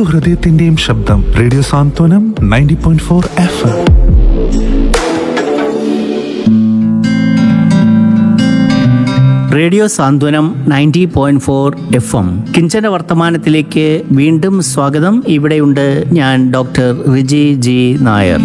ഹൃദയത്തിന്റെയും ശബ്ദം radio Santhwanam ninety point four F M radio Santhwanam ninety point four F M കിഞ്ചന വർത്തമാനത്തിലേക്ക് വീണ്ടും സ്വാഗതം ഇവിടെയുണ്ട് ഞാൻ ഡോക്ടർ റിജി ജി നായർ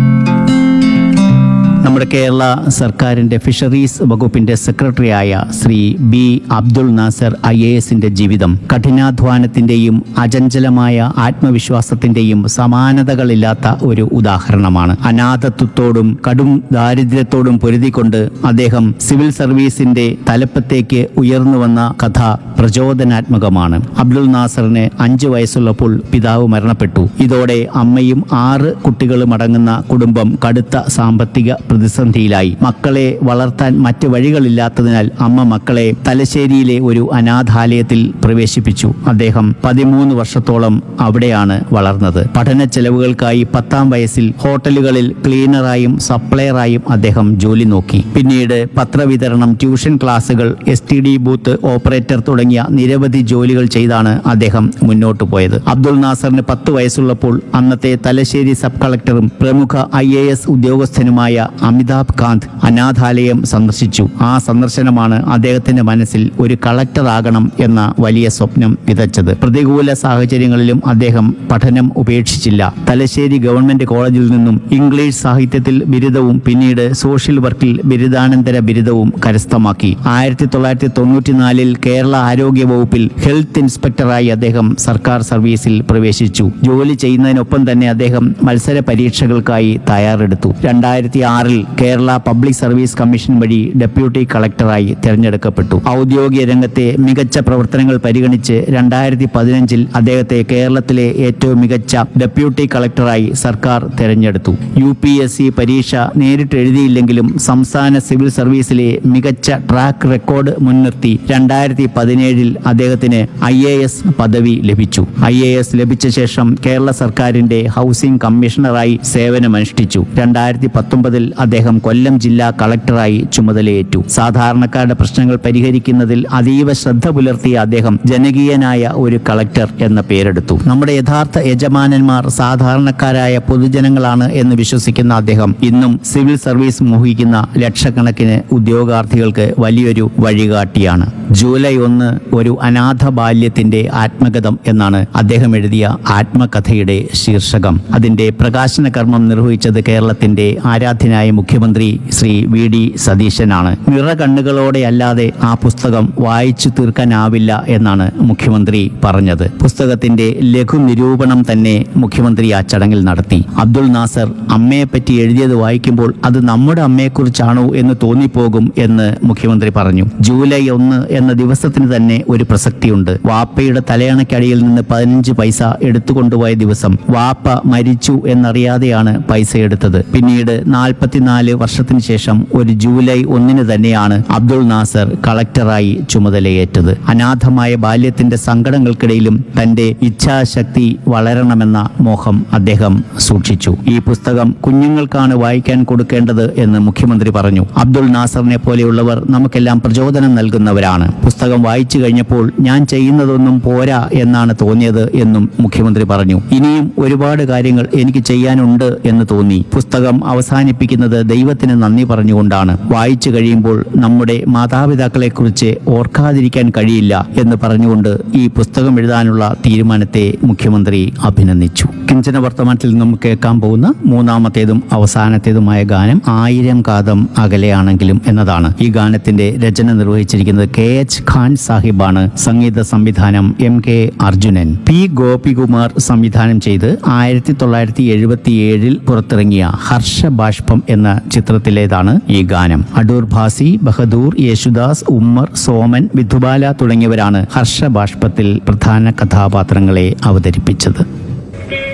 നമ്മുടെ കേരള സർക്കാരിൻ്റെ ഫിഷറീസ് വകുപ്പിൻ്റെ സെക്രട്ടറിയായ Shri B Abdul Nasar I A എസിൻ്റെ ജീവിതം കഠിനാധ്വാനത്തിൻ്റെയും അചഞ്ചലമായ ആത്മവിശ്വാസത്തിൻ്റെയും സമാനതകളില്ലാത്ത ഒരു ഉദാഹരണമാണ് അനാഥത്വത്തോടും കടും ദാരിദ്ര്യത്തോടും പൊരുതിക്കൊണ്ട് അദ്ദേഹം സിവിൽ സർവീസിൻ്റെ തലപ്പത്തേക്ക് ഉയർന്നു വന്ന കഥ പ്രചോദനാത്മകമാണ് അബ്ദുൾ നാസറിന് അഞ്ചു വയസ്സുള്ളപ്പോൾ പിതാവ് മരണപ്പെട്ടു ഇതോടെ അമ്മയും ആറ് കുട്ടികളും അടങ്ങുന്ന കുടുംബം കടുത്ത സാമ്പത്തിക പ്രതിസന്ധിയിലായി മക്കളെ വളർത്താൻ മറ്റ് വഴികളില്ലാത്തതിനാൽ അമ്മ മക്കളെ തലശ്ശേരിയിലെ ഒരു അനാഥാലയത്തിൽ പ്രവേശിപ്പിച്ചു അദ്ദേഹം പതിമൂന്ന് വർഷത്തോളം അവിടെയാണ് വളർന്നത് പഠന ചെലവുകൾക്കായി പത്താം വയസ്സിൽ ഹോട്ടലുകളിൽ ക്ലീനറായും സപ്ലയറായും അദ്ദേഹം ജോലി നോക്കി പിന്നീട് പത്രവിതരണം ട്യൂഷൻ ക്ലാസുകൾ S T D booth operator തുടങ്ങിയ നിരവധി ജോലികൾ ചെയ്താണ് അദ്ദേഹം മുന്നോട്ട് പോയത് അബ്ദുൾ നാസറിന് പത്ത് വയസ്സുള്ളപ്പോൾ അന്നത്തെ തലശ്ശേരി സബ് കളക്ടറും പ്രമുഖ ഐ എ എസ് ഉദ്യോഗസ്ഥനുമായ അമിതാഭ് കാന്ത് അനാഥാലയം സന്ദർശിച്ചു ആ സന്ദർശനമാണ് അദ്ദേഹത്തിന്റെ മനസ്സിൽ ഒരു കളക്ടർ ആകണം എന്ന വലിയ സ്വപ്നം വിതച്ചത് പ്രതികൂല സാഹചര്യങ്ങളിലും അദ്ദേഹം പഠനം ഉപേക്ഷിച്ചില്ല തലശ്ശേരി ഗവൺമെന്റ് കോളേജിൽ നിന്നും ഇംഗ്ലീഷ് സാഹിത്യത്തിൽ ബിരുദവും പിന്നീട് സോഷ്യൽ വർക്കിൽ ബിരുദാനന്തര ബിരുദവും കരസ്ഥമാക്കി ആയിരത്തി തൊള്ളായിരത്തി തൊണ്ണൂറ്റിനാലിൽ കേരള ആരോഗ്യ വകുപ്പിൽ ഹെൽത്ത് ഇൻസ്പെക്ടറായി അദ്ദേഹം സർക്കാർ സർവീസിൽ പ്രവേശിച്ചു ജോലി ചെയ്യുന്നതിനൊപ്പം തന്നെ അദ്ദേഹം മത്സര പരീക്ഷകൾക്കായി തയ്യാറെടുത്തു രണ്ടായിരത്തി ആറിൽ കേരള പബ്ലിക് സർവീസ് കമ്മീഷൻ വഴി ഡെപ്യൂട്ടി കളക്ടറായി തിരഞ്ഞെടുക്കപ്പെട്ടു ഔദ്യോഗിക രംഗത്തെ മികച്ച പ്രവർത്തനങ്ങൾ പരിഗണിച്ച് രണ്ടായിരത്തി പതിനഞ്ചിൽ അദ്ദേഹത്തെ കേരളത്തിലെ ഏറ്റവും മികച്ച ഡെപ്യൂട്ടി കളക്ടറായി സർക്കാർ തിരഞ്ഞെടുത്തു യു പി എസ് സി പരീക്ഷ നേരിട്ട് എഴുതിയില്ലെങ്കിലും സംസ്ഥാന സിവിൽ സർവീസിലെ മികച്ച ട്രാക്ക് റെക്കോർഡ് മുൻനിർത്തി രണ്ടായിരത്തി പതിനേഴിൽ അദ്ദേഹത്തിന് ഐ എ എസ് പദവി ലഭിച്ചു ഐ എ എസ് ലഭിച്ച ശേഷം കേരള സർക്കാരിന്റെ ഹൗസിംഗ് കമ്മീഷണറായി സേവനമനുഷ്ഠിച്ചു രണ്ടായിരത്തി പത്തൊമ്പതിൽ അദ്ദേഹം കൊല്ലം ജില്ലാ കളക്ടറായി ചുമതലയേറ്റു സാധാരണക്കാരുടെ പ്രശ്നങ്ങൾ പരിഹരിക്കുന്നതിൽ അതീവ ശ്രദ്ധ പുലർത്തിയ അദ്ദേഹം ജനകീയനായ ഒരു കളക്ടർ എന്ന പേരെടുത്തു നമ്മുടെ യഥാർത്ഥ യജമാനന്മാർ സാധാരണക്കാരായ പൊതുജനങ്ങളാണ് എന്ന് വിശ്വസിക്കുന്ന അദ്ദേഹം ഇന്നും സിവിൽ സർവീസ് മോഹിക്കുന്ന ലക്ഷക്കണക്കിന് ഉദ്യോഗാർത്ഥികൾക്ക് വലിയൊരു വഴികാട്ടിയാണ് ജൂലൈ ഒന്ന് ഒരു അനാഥ ബാല്യത്തിന്റെ ആത്മകഥം എന്നാണ് അദ്ദേഹം എഴുതിയ ആത്മകഥയുടെ ശീർഷകം അതിന്റെ പ്രകാശന കർമ്മം നിർവഹിച്ചത് കേരളത്തിന്റെ ആരാധ്യനായ മുഖ്യമന്ത്രി ശ്രീ വി ഡി സതീശനാണ് നിറ കണ്ണുകളോടെ അല്ലാതെ ആ പുസ്തകം വായിച്ചു തീർക്കാനാവില്ല എന്നാണ് മുഖ്യമന്ത്രി പറഞ്ഞത് പുസ്തകത്തിന്റെ ലഘു നിരൂപണം തന്നെ മുഖ്യമന്ത്രി ആ ചടങ്ങിൽ നടത്തി അബ്ദുൾ നാസർ അമ്മയെപ്പറ്റി എഴുതിയത് വായിക്കുമ്പോൾ അത് നമ്മുടെ അമ്മയെക്കുറിച്ചാണോ എന്ന് തോന്നിപ്പോകും എന്ന് മുഖ്യമന്ത്രി പറഞ്ഞു ജൂലൈ ഒന്ന് എന്ന ദിവസത്തിന് തന്നെ ഒരു പ്രസക്തിയുണ്ട് വാപ്പയുടെ തലയണയ്ക്കടിയിൽ നിന്ന് പതിനഞ്ച് പൈസ എടുത്തുകൊണ്ടുപോയ ദിവസം വാപ്പ മരിച്ചു എന്നറിയാതെയാണ് പൈസ എടുത്തത് പിന്നീട് നാൽപ്പത്തിനാല് വർഷത്തിന് ശേഷം ഒരു ജൂലൈ ഒന്നിന് തന്നെയാണ് അബ്ദുൾ നാസർ കളക്ടറായി ചുമതലയേറ്റത് അനാഥമായ ബാല്യത്തിന്റെ സങ്കടങ്ങൾക്കിടയിലും തന്റെ ഇച്ഛാശക്തി വളരണമെന്ന മോഹം അദ്ദേഹം സൂക്ഷിച്ചു ഈ പുസ്തകം കുഞ്ഞുങ്ങൾക്കാണ് വായിക്കാൻ കൊടുക്കേണ്ടത് എന്ന് മുഖ്യമന്ത്രി പറഞ്ഞു അബ്ദുൾ നാസറിനെ പോലെയുള്ളവർ നമുക്കെല്ലാം പ്രചോദനം നൽകുന്നവരാണ് പുസ്തകം വായിച്ചു കഴിഞ്ഞപ്പോൾ ഞാൻ ചെയ്യുന്നതൊന്നും പോരാ എന്നാണ് തോന്നിയത് എന്നും മുഖ്യമന്ത്രി പറഞ്ഞു ഇനിയും ഒരുപാട് കാര്യങ്ങൾ എനിക്ക് ചെയ്യാനുണ്ട് എന്ന് തോന്നി പുസ്തകം അവസാനിപ്പിക്കുന്നത് ദൈവത്തിന് നന്ദി പറഞ്ഞുകൊണ്ടാണ് വായിച്ചു കഴിയുമ്പോൾ നമ്മുടെ മാതാപിതാക്കളെക്കുറിച്ച് ഓർക്കാതിരിക്കാൻ കഴിയില്ല എന്ന് പറഞ്ഞുകൊണ്ട് ഈ പുസ്തകം എഴുതാനുള്ള തീരുമാനത്തെ മുഖ്യമന്ത്രി അഭിനന്ദിച്ചു കിഞ്ചന വർത്തമാനത്തിൽ നിന്നും കേൾക്കാൻ പോകുന്ന മൂന്നാമത്തേതും അവസാനത്തേതുമായ ഗാനം ആയിരം കാതം അകലെയാണെങ്കിലും എന്നതാണ് ഈ ഗാനത്തിന്റെ രചന നിർവഹിച്ചിരിക്കുന്നത് കെ എച്ച് ഖാൻ സാഹിബാണ് സംഗീത സംവിധാനം M K Arjunan P Gopikumar സംവിധാനം ചെയ്ത് ആയിരത്തി തൊള്ളായിരത്തി എഴുപത്തി ഏഴിൽ പുറത്തിറങ്ങിയ ഹർഷബാഷ്പം എന്ന ചിത്രത്തിലേതാണ് ഈ ഗാനം അടൂർ ഭാസി ബഹദൂർ യേശുദാസ് ഉമ്മർ സോമൻ വിധുബാല തുടങ്ങിയവരാണ് ഹർഷബാഷ്പത്തിൽ പ്രധാന കഥാപാത്രങ്ങളെ അവതരിപ്പിച്ചത്